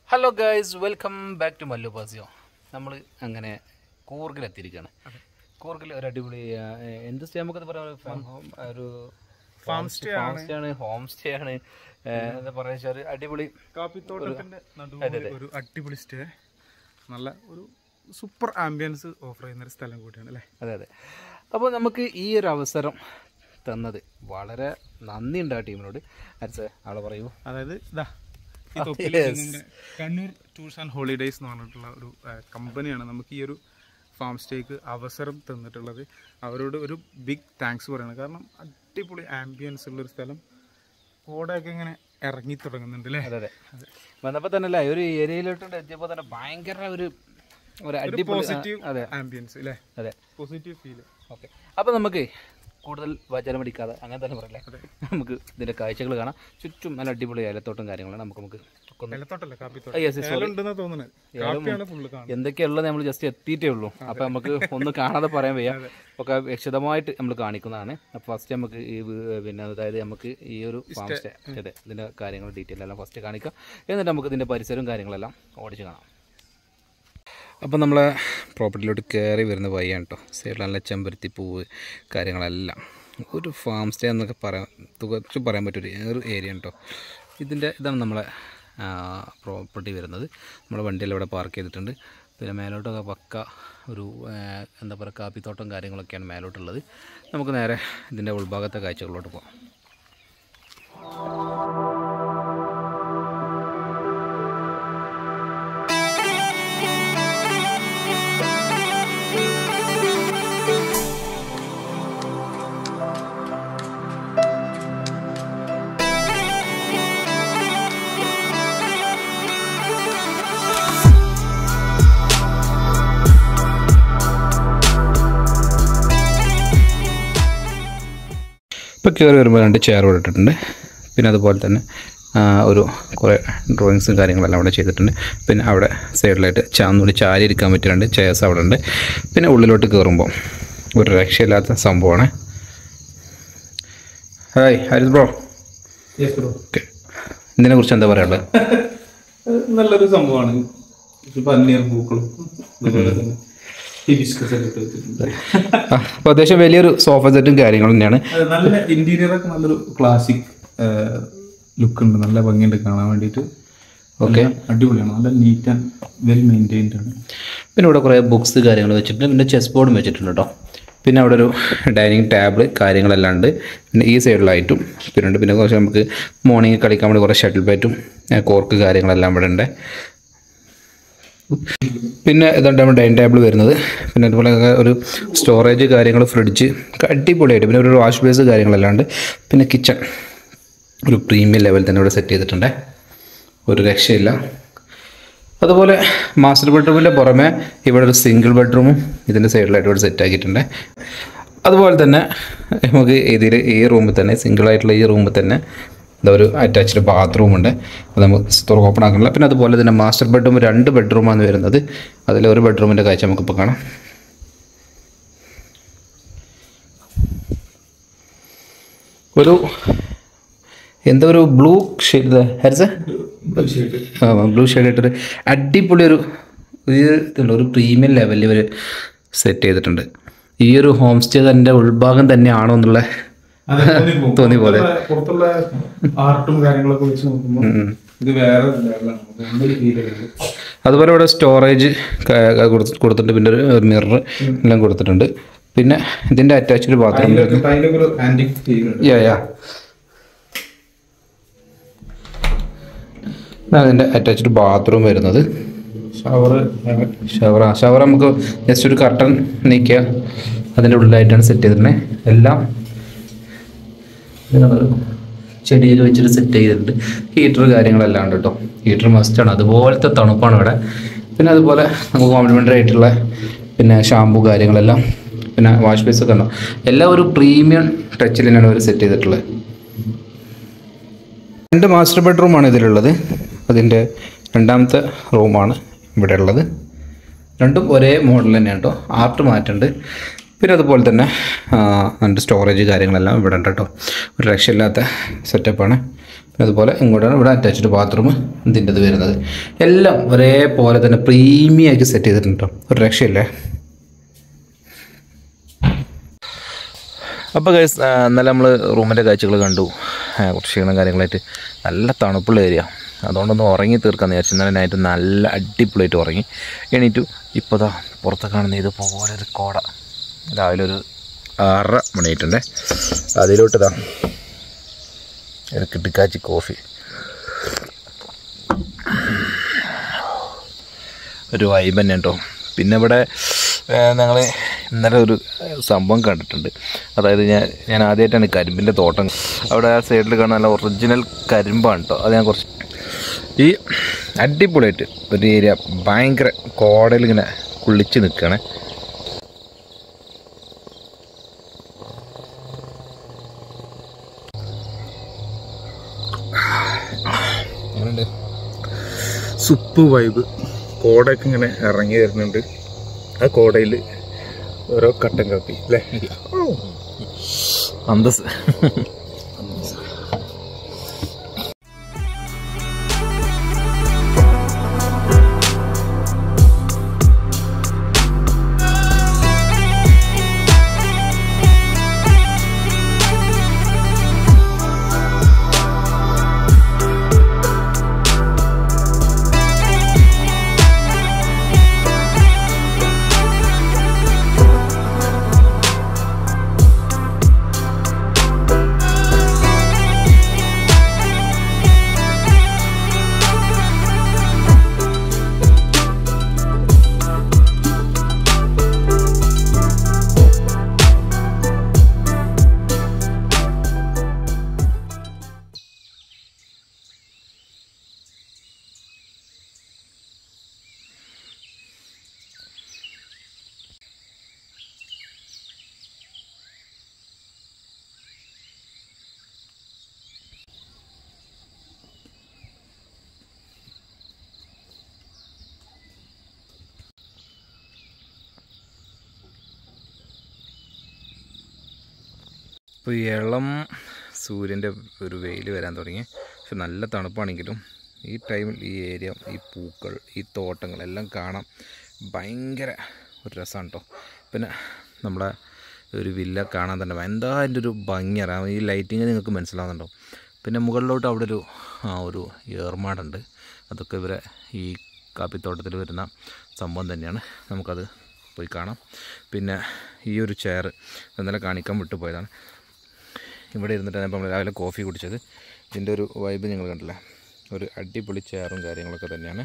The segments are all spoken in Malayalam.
Hello guys welcome back to Mallu പാസിയോ നമ്മൾ അങ്ങനെ കൂർഗിലെത്തിയിരിക്കുകയാണ് കൂർഗിൽ ഒരു അടിപൊളി ആ, എന്ത് സ്റ്റേ നമുക്കത് പറയാം ഫാം ഹോം ഒരു ഫാം സ്റ്റേ ആണ് ഹോം സ്റ്റേ ആണ് ഏ, എന്താ പറയുക ഒരു അടിപൊളി കാപ്പിത്തോട്ടത്തിന്റെ നടുവിൽ ഒരു അടിപൊളി സ്റ്റേ നല്ല ഒരു സൂപ്പർ ആംബിയൻസ് ഓഫർ ചെയ്യുന്ന ഒരു സ്ഥലം കൂടിയാണ് അല്ലേ അതെ അതെ അപ്പോൾ നമുക്ക് ഈ ഒരു അവസരം തന്നത് വളരെ നന്ദിയുണ്ട് ആ ടീമിനോട് അരസ ആളെ പറയൂ അതായത് ഇതാ ഈ തൊപ്പില് നമ്മുടെ കണ്ണൂർ ടൂർസ് ആൻഡ് ഹോളിഡേയ്സ് എന്ന് പറഞ്ഞിട്ടുള്ള ഒരു കമ്പനിയാണ് നമുക്ക് ഈ ഒരു ഫാം സ്റ്റേക്ക് അവസരം തന്നിട്ടുള്ളത് അവരോട് ഒരു ബിഗ് താങ്ക്സ് പറയണം കാരണം അടിപൊളി ആംബിയൻസ് ഉള്ളൊരു സ്ഥലം കോടയൊക്കെ ഇങ്ങനെ ഇറങ്ങി തുടങ്ങുന്നുണ്ട് അല്ലേ അതെ അതെ വന്നപ്പോൾ തന്നെ അല്ലേ ഒരു ഏരിയയിലോട്ട് എത്തിയപ്പോൾ തന്നെ ഭയങ്കര ഒരു ഒരു അടിപൊളി ആ, പോസിറ്റീവ് അതെ ആംബിയൻസ് അല്ലേ അതെ പോസിറ്റീവ് ഫീൽ ഓക്കെ അപ്പോൾ നമുക്ക് കൂടുതൽ വചനം അടിക്കാതെ അങ്ങനെ തന്നെ പറയല്ലേ നമുക്ക് ഇതിൻ്റെ കാഴ്ചകൾ കാണാം ചുറ്റും നല്ല അടിപൊളി ഏലത്തോട്ടം കാര്യങ്ങളാണ് നമുക്ക് നമുക്ക് ഒക്കെ ഒന്ന് വെള്ളത്തോട്ടല്ല ആ, കാപ്പിത്തോട്ടം yes, yes, sorry. ഉണ്ടെന്നാ തോന്നുന്നത് കാപ്പിയാണ് ഫുള്ള് കാണുന്നത് എന്തൊക്കെയുള്ളത് നമ്മൾ ജസ്റ്റ് എത്തിയിട്ടേ ഉള്ളൂ അപ്പോൾ നമുക്ക് ഒന്ന് കാണാതെ പറയാൻ വയ്യ ഒക്കെ വിശദമായിട്ട് നമ്മൾ കാണിക്കുന്നതാണ് അപ്പോൾ ഫസ്റ്റ് നമുക്ക് ഈ വീ- പിന്നെ അതായത് നമുക്ക് ഈ ഒരു ഫാം സ്റ്റേ അതെ ഇതിൻ്റെ കാര്യങ്ങൾ ഡീറ്റെയിൽ എല്ലാം ഫസ്റ്റ് കാണിക്കാം എന്നിട്ട് നമുക്ക് ഇതിൻ്റെ പരിസരവും കാര്യങ്ങളെല്ലാം ഓടിച്ച് കാണാം അപ്പോൾ നമ്മളെ പ്രോപ്പർട്ടിയിലോട്ട് കയറി വരുന്ന വഴിയാണ് കേട്ടോ സൈഡിൽ നല്ല ചെമ്പരത്തി പൂവ് കാര്യങ്ങളെല്ലാം ഒരു ഫാം സ്റ്റേ എന്നൊക്കെ പറയാൻ തുകച്ച് പറയാൻ പറ്റൊരു ഒരു ഏരിയ കേട്ടോ ഇതിൻ്റെ ഇതാണ് നമ്മളെ പ്രോപ്പർട്ടി വരുന്നത് നമ്മുടെ വണ്ടിയെല്ലാം ഇവിടെ പാർക്ക് ചെയ്തിട്ടുണ്ട് പിന്നെ മേലോട്ടൊക്കെ പക്ക ഒരു ആ, എന്താ പറയുക കാപ്പിത്തോട്ടം കാര്യങ്ങളൊക്കെയാണ് മേലോട്ടുള്ളത് നമുക്ക് നേരെ ഇതിൻ്റെ ഉൾഭാഗത്തെ കാഴ്ചകളിലോട്ട് പോകാം ഇപ്പോൾ കയറി വരുമ്പോൾ രണ്ട് ചെയർ ഇവിടെ ഇട്ടിട്ടുണ്ട് പിന്നെ അതുപോലെ തന്നെ ആ, ഒരു കുറേ ഡ്രോയിങ്സും കാര്യങ്ങളെല്ലാം അവിടെ ചെയ്തിട്ടുണ്ട് പിന്നെ അവിടെ സൈഡിലായിട്ട് ചാന്നൂടി ചാരി ഇരിക്കാൻ പറ്റിയ രണ്ട് ചെയർസ് അവിടെ ഉണ്ട് പിന്നെ ഉള്ളിലോട്ട് കയറുമ്പോൾ ഒരു രക്ഷയില്ലാത്ത സംഭവമാണ് ഹായ് ഹരിത് ബ്രോ ഓക്കെ ഇതിനെക്കുറിച്ച് എന്താ പറയാനുള്ളത് നല്ലൊരു സംഭവമാണ് പന്നീർ പൂക്കളും അതുപോലെ തന്നെ ഹിബിസ്കസ് ഒക്കെ ഇട്ട് വെച്ചിട്ടുണ്ട് അപ്പോൾ അത്യാവശ്യം വലിയൊരു സോഫ സെറ്റും കാര്യങ്ങളും തന്നെയാണ് അത് നല്ല ഇന്റീരിയർ ഒക്കെ നല്ലൊരു ക്ലാസിക് ലുക്ക് ഉണ്ട് നല്ല ഭംഗിയുണ്ട് കാണാൻ വേണ്ടിയിട്ട് ഓക്കെ അടിപൊളിയാണ് നല്ല നീറ്റ് ആൻഡ് വെൽ മെയിൻറ്റൈൻഡ് ആണ് പിന്നെ ഇവിടെ കുറേ ബുക്സ് കാര്യങ്ങൾ വെച്ചിട്ടുണ്ട് പിന്നെ ചെസ് ബോർഡും വെച്ചിട്ടുണ്ട് കേട്ടോ പിന്നെ അവിടെ ഒരു ഡൈനിങ് ടേബിൾ കാര്യങ്ങളെല്ലാം ഉണ്ട് പിന്നെ ഈ സൈഡിലായിട്ടും പിന്നെ ഉണ്ട് പിന്നെ കുറച്ച് നമുക്ക് മോർണിംഗ് കളിക്കാൻ വേണ്ടി കുറേ ഷട്ടിൽ ബാറ്റും കോർക്ക് കാര്യങ്ങളെല്ലാം ഇവിടെ ഉണ്ട് പിന്നെ ഇതുണ്ട് നമ്മുടെ ഡൈനിങ് ടേബിൾ വരുന്നത് പിന്നെ അതുപോലെ ഒരു സ്റ്റോറേജ് കാര്യങ്ങൾ ഫ്രിഡ്ജ് അടിപൊളിയായിട്ട് പിന്നെ ഒരു വാഷ് ബേസ് കാര്യങ്ങളെല്ലാം ഉണ്ട് പിന്നെ കിച്ചൺ ഒരു പ്രീമിയം ലെവൽ തന്നെ ഇവിടെ സെറ്റ് ചെയ്തിട്ടുണ്ട് ഒരു രക്ഷയില്ല അതുപോലെ മാസ്റ്റർ ബെഡ്റൂമിൻ്റെ പുറമെ ഇവിടെ ഒരു സിംഗിൾ ബെഡ്റൂമും ഇതിൻ്റെ സൈഡിലായിട്ട് ഇവിടെ സെറ്റ് ആക്കിയിട്ടുണ്ട് അതുപോലെ തന്നെ നമുക്ക് ഇതിൽ ഈ റൂമിൽ തന്നെ സിംഗിൾ ആയിട്ടുള്ള ഈ റൂമിൽ തന്നെ എന്താ ഒരു അറ്റാച്ച്ഡ് ബാത്റൂം ഉണ്ട് അത് നമുക്ക് ഓപ്പൺ ആക്കണില്ല പിന്നെ അതുപോലെ തന്നെ മാസ്റ്റർ ബെഡ്റൂം രണ്ട് ബെഡ്റൂമാണ് വരുന്നത് അതിൽ ഒരു ബെഡ്റൂമിൻ്റെ കാഴ്ച നമുക്കിപ്പോൾ കാണാം ഒരു എന്താ ഒരു ബ്ലൂ ഷെയ്ഡ് ഹരിസ ബ്ലൂ ഷെയ്ഡ് ഇട്ടൊരു അടിപൊളി ഒരു ഒരു ഇതുണ്ട് ഒരു പ്രീമിയം ലെവലിൽ ഇവർ സെറ്റ് ചെയ്തിട്ടുണ്ട് ഈ ഒരു ഹോം സ്റ്റേ തന്നെ ഉൾഭാഗം തന്നെയാണോ എന്നുള്ള തോന്നി പോലെ. പുറത്തുള്ള ആർട്ടും കാര്യങ്ങളൊക്കെ വെച്ച് നോക്കുമ്പോൾ ഇത് വേറെ ലെവലാണ് നമുക്ക് ഫീൽ ചെയ്യുന്നത് അതുപോലെ ഇവിടെ സ്റ്റോറേജ് കൊടുത്തിട്ടുണ്ട് പിന്നെ ഒരു മിറർ എല്ലാം കൊടുത്തിട്ടുണ്ട് പിന്നെ ഇതിൻ്റെ അറ്റാച്ച്ഡ് ബാത്റൂം അതിലൊക്കെ അതിലൊക്കെ ഒരു ആന്റിക് ഫീൽ ഉണ്ട് യാ യാ അതിൻ്റെ അറ്റാച്ച്ഡ് ബാത്റൂം വരുന്നത് ഷവർ ഷവർ ആ ഷവർ നമുക്ക് ജസ്റ്റ് ഒരു കർട്ടൺ നീക്കുക അതിൻ്റെ ഉള്ളിലായിട്ടാണ് സെറ്റ് ചെയ്തിട്ടുള്ളത് എല്ലാം ഇതിനകത്ത് ചെടിയൊക്കെ വെച്ചിട്ട് സെറ്റ് ചെയ്തിട്ടുണ്ട് ഹീറ്റർ കാര്യങ്ങളെല്ലാം ഉണ്ട് കേട്ടോ ഹീറ്റർ മസ്റ്റാണ് അതുപോലത്തെ തണുപ്പാണ് ഇവിടെ പിന്നെ അതുപോലെ നമുക്ക് കോംപ്ലിമെൻ്ററി ആയിട്ടുള്ള പിന്നെ ഷാമ്പു കാര്യങ്ങളെല്ലാം പിന്നെ വാഷ് ബേസ് ഒക്കെ ഉണ്ടോ എല്ലാം ഒരു പ്രീമിയം ടച്ചിൽ തന്നെയാണ് അവർ സെറ്റ് ചെയ്തിട്ടുള്ളത് രണ്ട് മാസ്റ്റർ ബെഡ്റൂമാണ് ഇതിലുള്ളത് അതിൻ്റെ രണ്ടാമത്തെ റൂമാണ് ഇവിടെ ഉള്ളത് രണ്ടും ഒരേ മോഡൽ തന്നെയാണ് കേട്ടോ ആർട്ട് മാറ്റുണ്ട് പിന്നെ അതുപോലെ തന്നെ ആ, രണ്ട് സ്റ്റോറേജ് കാര്യങ്ങളെല്ലാം ഇവിടെ ഉണ്ട് കേട്ടോ ഒരു രക്ഷയില്ലാത്ത സെറ്റപ്പാണ് അതുപോലെ ഇങ്ങോട്ടാണ് ഇവിടെ അറ്റാച്ച്ഡ് ബാത്റൂം ഇതിൻ്റെ ഇത് വരുന്നത് എല്ലാം ഒരേപോലെ തന്നെ പ്രീമിയം ആക്കി സെറ്റ് ചെയ്തിട്ടുണ്ട് കേട്ടോ ഒരു രക്ഷയില്ലേ അപ്പോൾ ഗൈസ് ഇന്നലെ നമ്മൾ റൂമിൻ്റെ കാഴ്ചകൾ കണ്ടു ആ, കുറച്ച് ക്ഷീണം കാര്യങ്ങളായിട്ട് നല്ല തണുപ്പുള്ള ഏരിയ അതുകൊണ്ടൊന്ന് ഉറങ്ങി തീർക്കാമെന്ന് വിചാരിച്ചു ഇന്നലെ നൈറ്റ് നല്ല അടിപൊളിയായിട്ട് ഉറങ്ങി എണീറ്റു ഇപ്പോൾ ദാ പുറത്ത് കാണുന്ന ഇതുപോലെ ഒരു കോട രാവിലെ ഒരു ആറര മണിയായിട്ടുണ്ടേ അതിലോട്ട് ഇതാ ഒരു കിട്ടിക്കാച്ചി കോഫി ഒരു വൈബ് തന്നെ കേട്ടോ പിന്നെ ഇവിടെ ഞങ്ങൾ ഇന്നലെ ഒരു സംഭവം കണ്ടിട്ടുണ്ട് അതായത് ഞാൻ ഞാൻ ആദ്യമായിട്ടാണ് കരിമ്പിൻ്റെ തോട്ടം അവിടെ ആ സൈഡിൽ കാണുന്ന നല്ല ഒറിജിനൽ കരിമ്പാണ് കേട്ടോ അത് ഞാൻ കുറച്ച് ഈ അടിപൊളിയായിട്ട് ഒരു ഏരിയ ഭയങ്കര കോടയിൽ ഇങ്ങനെ കുളിച്ച് നിൽക്കുകയാണ് എങ്ങനെയുണ്ട് സുപ്പ് വൈബ് കോടയൊക്കെ ഇങ്ങനെ ഇറങ്ങി വരുന്നുണ്ട് ആ കോടയിൽ ഓരോ കട്ടൻ കാപ്പി അല്ലേ അന്തസ് ഇപ്പോൾ ഈ ഇളം സൂര്യൻ്റെ ഒരു വെയിൽ വരാൻ തുടങ്ങി പക്ഷെ നല്ല തണുപ്പാണെങ്കിലും ഈ ടൈമിൽ ഈ ഏരിയ ഈ പൂക്കൾ ഈ തോട്ടങ്ങൾ എല്ലാം കാണാൻ ഭയങ്കര ഒരു രസമാണ് കേട്ടോ പിന്നെ നമ്മുടെ ഒരു വില്ല കാണാൻ തന്നെ എന്താ അതിൻ്റെ ഒരു ഭംഗിയാണ് ഈ ലൈറ്റിങ് നിങ്ങൾക്ക് മനസ്സിലാവുന്നുണ്ടോ പിന്നെ മുകളിലോട്ട് അവിടെ ഒരു ആ ഒരു ഏർമാടുണ്ട് അതൊക്കെ ഇവരെ ഈ കാപ്പിത്തോട്ടത്തിൽ വരുന്ന സംഭവം തന്നെയാണ് നമുക്കത് പോയി കാണാം പിന്നെ ഈ ഒരു ചെയർ ഇന്നലെ കാണിക്കാൻ വിട്ടുപോയതാണ് ഇവിടെ ഇരുന്നിട്ടാണ് ഇപ്പോൾ നമ്മൾ രാവിലെ കോഫി കുടിച്ചത് ഇതിൻ്റെ ഒരു വൈബ് നിങ്ങൾ കണ്ടില്ലേ ഒരു അടിപൊളി ചെയറും കാര്യങ്ങളൊക്കെ തന്നെയാണ്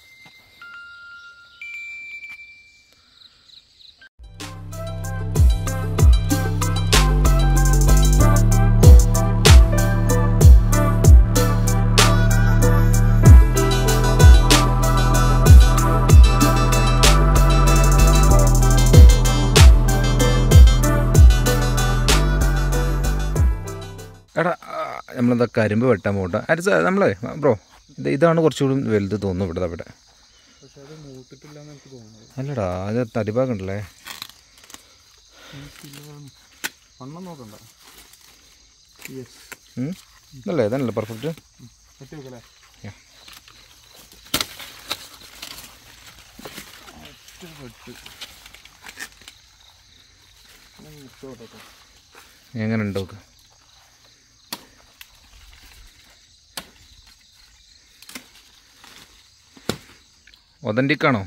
എടാ ആ, നമ്മളെന്താ കരിമ്പ് വെട്ടാൻ പോകട്ടെ അരിച്ച നമ്മളെ ബ്രോ ഇത് ഇതാണ് കുറച്ചുകൂടി വലുത് തോന്നുന്നു ഇവിടെ അവിടെ പക്ഷെ അത് മൂത്തിട്ടില്ല എന്ന് എനിക്ക് തോന്നുന്നത് അല്ലടാ അത് തടിഭാഗം ഉണ്ടല്ലേ വണ്ണം നോക്കണ്ട യെസ് ഉം? ഇതല്ലേ ഇതല്ലേ പെർഫെക്റ്റ് പറ്റി വെക്കല്ലേ Yeah. ഒറ്റ വെട്ട് എങ്ങനെ ഉണ്ട് നോക്ക് ഒതൻറ്റിക് ആണോ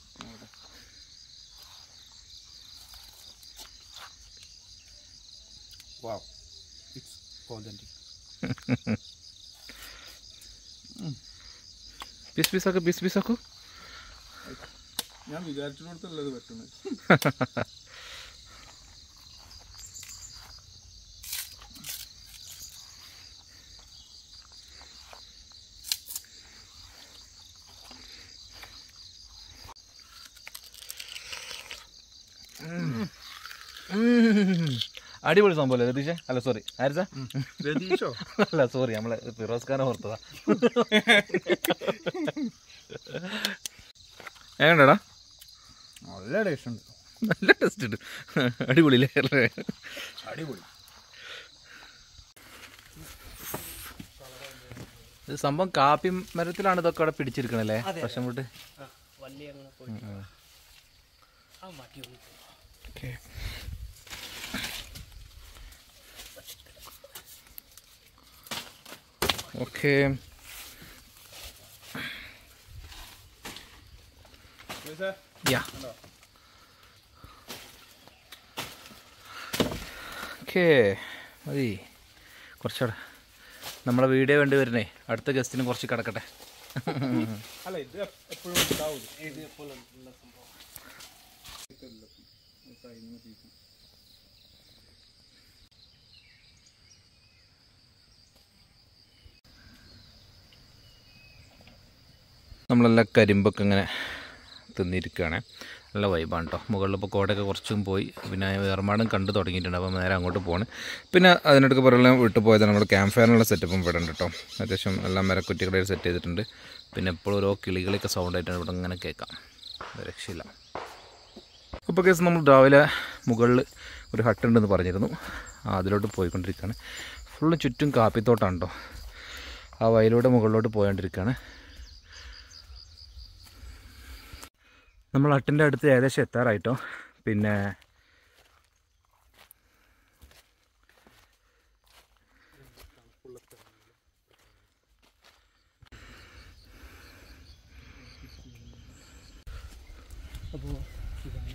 വാവ് ഇറ്റ്സ് ഓതൻറ്റിക് പീസ് പീസാക്കു പീസ് പീസാക്കു ഞാൻ വിചാരിച്ചിടത്തല്ലത് പറ്റുന്നത് അടിപൊളി സംഭവം അല്ലേ രതീഷേ അല്ല സോറി ആരിച്ച രതീഷോ അല്ല സോറി നമ്മളെ ഫിറോസ് ഖാനെ ഓർത്തതാ എങ്ങനെടാ നല്ല ടേസ്റ്റ് ഉണ്ട് നല്ല ടേസ്റ്റ് ഉണ്ട് അടിപൊളി അല്ലേ അടിപൊളി ഇത് സംഭവം കാപ്പി മരത്തിലാണ് ഇതൊക്കെ അവിടെ പിടിച്ചിരിക്കണല്ലേ പക്ഷെ അങ്ങോട്ട് വള്ളി അങ്ങനെ പോയി ആ മതി ഒന്ന് ഓക്കെ ഓക്കെ യാ ഓക്കെ മതി കുറച്ചുകൂടെ നമ്മളെ വീഡിയോ വേണ്ടി വരുന്നേ അടുത്ത ഗസ്റ്റിന് കുറച്ച് കിടക്കട്ടെ അല്ല ഇത് എപ്പോഴും ഉണ്ടാവും ഇത് എപ്പോഴും ഉള്ള സംഭവം നമ്മളെല്ലാം കരിമ്പൊക്കെ ഇങ്ങനെ തിന്നിരിക്കുകയാണ് നല്ല വൈബാണ് കേട്ടോ മുകളിൽ ഇപ്പോൾ കോടയൊക്കെ കുറച്ചും പോയി പിന്നെ വേർമാടും കണ്ടു തുടങ്ങിയിട്ടുണ്ട് അപ്പോൾ നേരെ അങ്ങോട്ട് പോണ് പിന്നെ അതിനിടയ്ക്ക് പറയുന്ന വിട്ടു പോയത് നമ്മൾ ക്യാമ്പ് ഫയറിനുള്ള സെറ്റപ്പും ഇവിടെ ഉണ്ട് കേട്ടോ അത്യാവശ്യം എല്ലാം മരക്കുറ്റികളെ സെറ്റ് ചെയ്തിട്ടുണ്ട് പിന്നെ ഇപ്പോൾ ഓരോ കിളികളൊക്കെ സൗണ്ട് ആയിട്ടാണ് ഇവിടെ ഇങ്ങനെ കേൾക്കാം ഒരു രക്ഷയില്ല അപ്പോൾ കേസ് നമ്മൾ രാവിലെ മുകളിൽ ഒരു ഹട്ട് ഉണ്ടെന്ന് പറഞ്ഞിരുന്നു ആ അതിലോട്ട് പോയിക്കൊണ്ടിരിക്കുകയാണ് ഫുള്ള് ചുറ്റും കാപ്പിത്തോട്ടാണ് കേട്ടോ ആ വയലൂടെ മുകളിലോട്ട് പോയോണ്ടിരിക്കുകയാണ് നമ്മൾ ഹട്ടിൻ്റെ അടുത്ത് ഏകദേശം എത്താറായിട്ടോ പിന്നെ അപ്പോൾ ഇതാണ്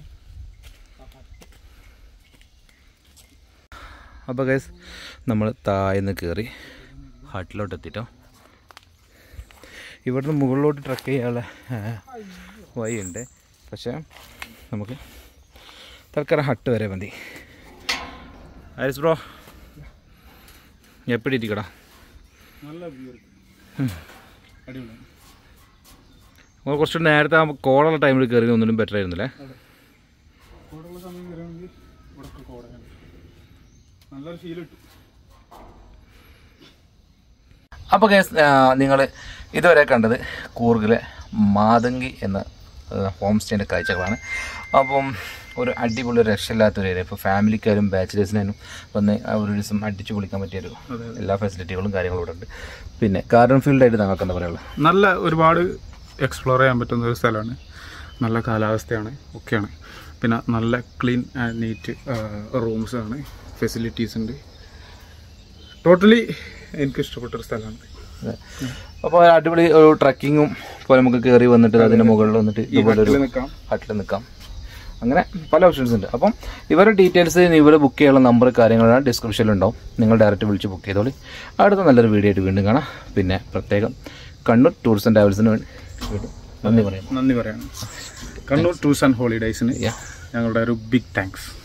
അപ്പോൾ ഗൈസ് നമ്മൾ താഴ്ന്ന് കയറി ഹട്ടിലോട്ട് എത്തിട്ടോ ഇവിടുന്ന് മുകളിലോട്ട് ട്രക്ക് ചെയ്യാനുള്ള ആ, വഴിയുണ്ട് പക്ഷേ നമുക്ക് തൽക്കാലം ഹട്ട് വരെ മതി ആരിസ് ബ്രോ എപ്പിടി ഇരിക്കടാ നല്ല വ്യൂ അടിപൊളി നമ്മൾ കുറച്ച് നേരത്തെ ആ കോളുള്ള ടൈമിൽ കയറി ഒന്നിനും ബെറ്റർ ആയിരുന്നില്ലേ കോടുള്ള സമയം വരികയാണെങ്കിൽ ഇവിടെ കോടയാണ് നല്ലൊരു ഫീൽ കിട്ടും അപ്പോൾ കേസ് നിങ്ങൾ ഇതുവരെ കണ്ടത് കൂർഗിലെ മാതങ്കി എന്ന ഹോം സ്റ്റേൻ്റെ കാഴ്ചകളാണ് അപ്പം ഒരു അടിപൊളി ഒരു രക്ഷയില്ലാത്തൊരു ഏരിയ ഇപ്പോൾ ഫാമിലിക്കാരും ബാച്ചിലേഴ്സിനും വന്ന് ആ ഒരു ദിവസം അടിച്ചു പൊളിക്കാൻ പറ്റിയൊരു എല്ലാ ഫെസിലിറ്റികളും കാര്യങ്ങളും ഇവിടെ ഉണ്ട് പിന്നെ ഗാർഡൻ ഫീൽഡായിട്ട് ഞങ്ങൾക്ക് എന്താ പറയുള്ളത് നല്ല ഒരുപാട് എക്സ്പ്ലോർ ചെയ്യാൻ പറ്റുന്ന ഒരു സ്ഥലമാണ് നല്ല കാലാവസ്ഥയാണ് ഒക്കെയാണ് പിന്നെ നല്ല ക്ലീൻ ആൻഡ് നീറ്റ് റൂംസ് ആണ് ഫെസിലിറ്റീസ് ഉണ്ട് ടോട്ടലി എനിക്ക് ഇഷ്ടപ്പെട്ട ഒരു സ്ഥലമാണ് അപ്പോൾ അടിപൊളി ഒരു ട്രക്കിങ്ങും പോലെ നമുക്ക് കയറി വന്നിട്ട് അതിൻ്റെ മുകളിൽ വന്നിട്ട് ഇതുപോലെ ഒരു ഹട്ടിൽ നിൽക്കാം ഹട്ടിൽ നിൽക്കാം അങ്ങനെ പല ഓപ്ഷൻസ് ഉണ്ട് അപ്പം ഇവരുടെ ഡീറ്റെയിൽസ് ഇവർ ബുക്ക് ചെയ്യാനുള്ള നമ്പർ കാര്യങ്ങളെല്ലാം ഡിസ്ക്രിപ്ഷനിൽ ഉണ്ടാവും നിങ്ങൾ ഡയറക്റ്റ് വിളിച്ച് ബുക്ക് ചെയ്തോളി അടുത്ത നല്ലൊരു വീഡിയോ ആയിട്ട് വീണ്ടും കാണാം പിന്നെ പ്രത്യേകം കണ്ണൂർ ടൂറിസ്റ്റ് ആൻഡ് ട്രാവൽസിന് വേണ്ടി വീണ്ടും നന്ദി പറയാം നന്ദി പറയാണ് കണ്ണൂർ ടൂർസ് ആൻഡ് ഹോളിഡേയ്സിന് Yeah. ഞങ്ങളുടെ ഒരു ബിഗ് താങ്ക്സ്